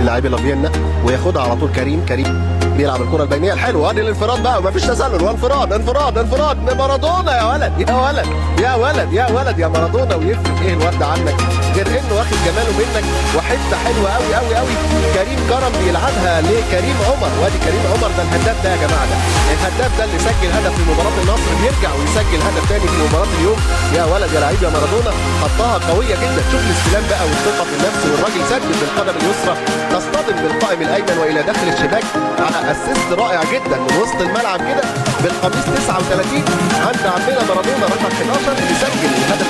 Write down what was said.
لاعبي لافيينا وياخدها على طول كريم كريم بيلعب الكره البينيه الحلوه ادي الانفراد بقى ومفيش تسلل وانفراد انفراد انفراد مارادونا يا ولد يا ولد يا ولد يا ولد يا مارادونا ويفرق ايه الواد عنك غير انه واخد جماله منك وحته حلوه قوي قوي قوي كريم كرم بيلعبها لكريم عمر وادي كريم عمر ده الهداف ده يا جماعه ده الهداف ده اللي سجل هدف في مباراه النصر بيرجع ويسجل هدف تاني في مباراه اليوم يا ولد يا لعيب يا مارادونا حطها قويه جدا شوف الاستلام بقى والثقه في النفس والراجل سجل بالقدم اليسرى تصطدم بالقائم الايمن والى داخل الشباك على اسيست رائع جدا من وسط الملعب كده بالقميص 39 عند عمنا مارادونا رقم 11 اللي سجل الهدف